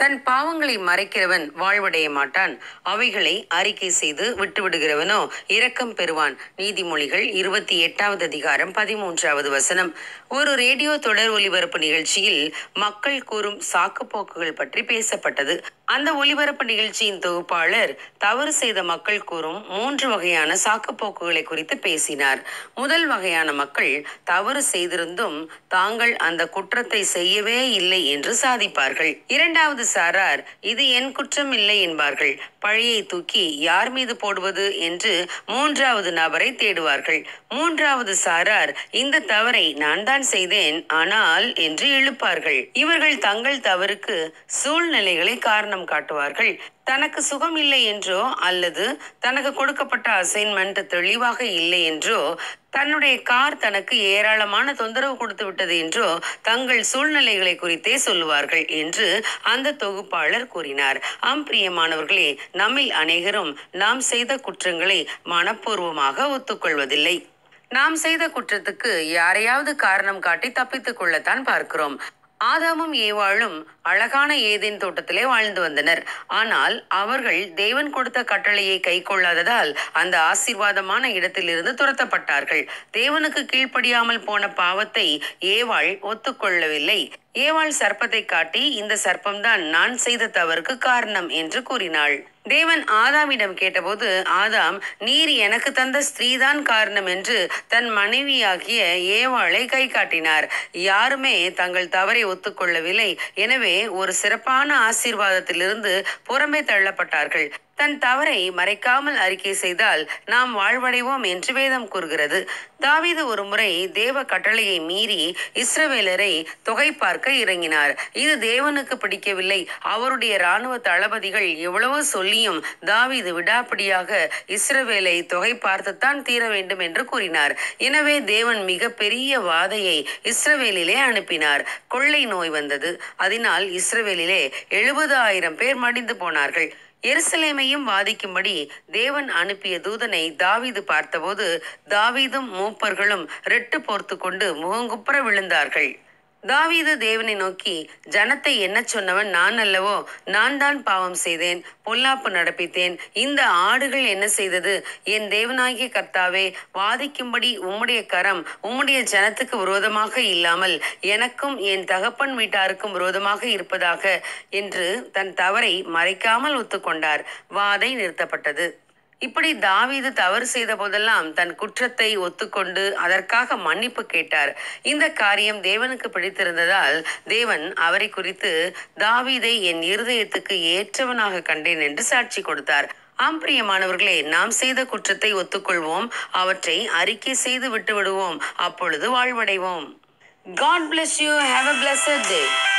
தன் பாவங்களை மறைக்கிறவன் வாழ்வடைய மாட்டான் அவைகளை அறிக்கை செய்து விட்டுவிடுகிறவனோ இரக்கம் பெறுவான் நீதிமொழிகள் இருபத்தி எட்டாவது அதிகாரம் பதிமூன்றாவது வசனம் ஒரு ரேடியோ தொடர் ஒலிபரப்பு நிகழ்ச்சியில் மக்கள் கூறும் சாக்குப்போக்குகள் பற்றி பேசப்பட்டது அந்த ஒலிபரப்பு நிகழ்ச்சியின் தொகுப்பாளர் தவறு செய்த மக்கள் கூறும் மூன்று வகையான சாக்குப்போக்குகளை குறித்து பேசினார் முதல் வகையான மக்கள் தவறு செய்திருந்தும் தாங்கள் அந்த குற்றத்தை செய்யவே இல்லை என்று சாதிப்பார்கள் இரண்டாவது சாரார் இது என் குற்றம் இல்லை என்பார்கள் பழியை தூக்கி யார் மீது போடுவது என்று மூன்றாவது நபரை தேடுவார்கள் மூன்றாவது சாரார் இந்த தவறை நான் தான் செய்தேன் ஆனால் என்று இழுப்பார்கள் இவர்கள் தங்கள் தவறுக்கு சூழ்நிலைகளை காரணம் காட்டுவார்கள் தனக்கு சுகம் இல்லை என்றோ அல்லது தனக்கு கொடுக்கப்பட்ட அசைன்மெண்ட் தெளிவாக இல்லை என்றோ தன்னுடைய கார் தனக்கு ஏராளமான தொந்தரவு கொடுத்து விட்டது என்றோ தங்கள் சூழ்நிலைகளை குறித்தே சொல்லுவார்கள் என்று அந்த தொகுப்பாளர் கூறினார் ஆம் பிரியமானவர்களே நம்மில் அநேகரும் நாம் செய்த குற்றங்களை மனப்பூர்வமாக ஒத்துக்கொள்வதில்லை நாம் செய்த குற்றத்துக்கு யாரையாவது காரணம் காட்டி தப்பித்துக் கொள்ளத்தான் பார்க்கிறோம் ஆதாமும் ஏவாளும் அழகான ஏதேன் தோட்டத்திலே வாழ்ந்து வந்தனர் ஆனால் அவர்கள் தேவன் கொடுத்த கட்டளையை கை கொள்ளாததால் அந்த ஆசீர்வாதமான இடத்திலிருந்து துரத்தப்பட்டார்கள் தேவனுக்கு கீழ்ப்படியாமல் போன பாவத்தை ஏவாள் ஒத்துக்கொள்ளவில்லை ஏவாள் சர்ப்பத்தை காட்டி இந்த சர்ப்பம்தான் நான் செய்த தவறுக்கு காரணம் என்று கூறினாள் தேவன் ஆதாமிடம் கேட்டபோது ஆதாம் நீர் எனக்கு தந்த ஸ்திரீதான் காரணம் என்று தன் மனைவியாகிய ஏவாளை கை காட்டினார் யாருமே தங்கள் தவறை ஒத்துக்கொள்ளவில்லை எனவே ஒரு சிறப்பான ஆசீர்வாதத்திலிருந்து புறம்பே தள்ளப்பட்டார்கள் தன் தவறை மறைக்காமல் அறிக்கை செய்தால் நாம் வாழ்வடைவோம் என்று வேதம் கூறுகிறது தாவீது ஒரு முறை தேவ கட்டளையை மீறி இஸ்ரவேலரை தொகை பார்க்க இறங்கினார் இது தேவனுக்கு பிடிக்கவில்லை அவருடைய இராணுவ தளபதிகள் எவ்வளவோ சொல்லியும் தாவீது விடாப்பிடியாக இஸ்ரவேலை தொகை பார்த்துத்தான் தீர வேண்டும் என்று கூறினார் எனவே தேவன் மிக பெரிய வாதையை இஸ்ரவேலிலே அனுப்பினார் கொள்ளை நோய் வந்தது அதனால் இஸ்ரவேலிலே எழுபது ஆயிரம் பேர் மடிந்து போனார்கள் எருசலேமையும் வாதிக்கும்படி தேவன் அனுப்பிய தூதனை தாவீது பார்த்தபோது தாவீதும் மூப்பர்களும் ரெட்டு போர்த்து கொண்டு முகங்குப்புற விழுந்தார்கள் தாவீது தேவனை நோக்கி ஜனத்தை என்ன சொன்னவன் நான் அல்லவோ நான் தான் பாவம் செய்தேன் பொல்லாப்பு நடப்பித்தேன் இந்த ஆடுகள் என்ன செய்தது என் தேவனாகிய கர்த்தாவே வாதிக்கும்படி உம்முடைய கரம் உம்முடைய ஜனத்துக்கு விரோதமாக இல்லாமல் எனக்கும் என் தகப்பன் வீட்டாருக்கும் விரோதமாக இருப்பதாக என்று தன் தவறை மறைக்காமல் ஒத்துக்கொண்டார் வாதை நிறுத்தப்பட்டது இப்படி தாவீது தவறு செய்த போதெல்லாம் தன் குற்றத்தை ஒத்துக்கொண்டு அதற்காக மன்னிப்பு கேட்டார் இந்த காரியம் தேவனுக்கு பிடித்திருந்ததால் தேவன் அவரை குறித்து தாவீதை என் இருதயத்துக்கு ஏற்றவனாக கண்டேன் என்று சாட்சி கொடுத்தார் ஆம் பிரியமானவர்களே நாம் செய்த குற்றத்தை ஒத்துக்கொள்வோம் அவற்றை அறிக்கை செய்து விட்டு விடுவோம் அப்பொழுது வாழ்வடைவோம் God bless you have a blessed day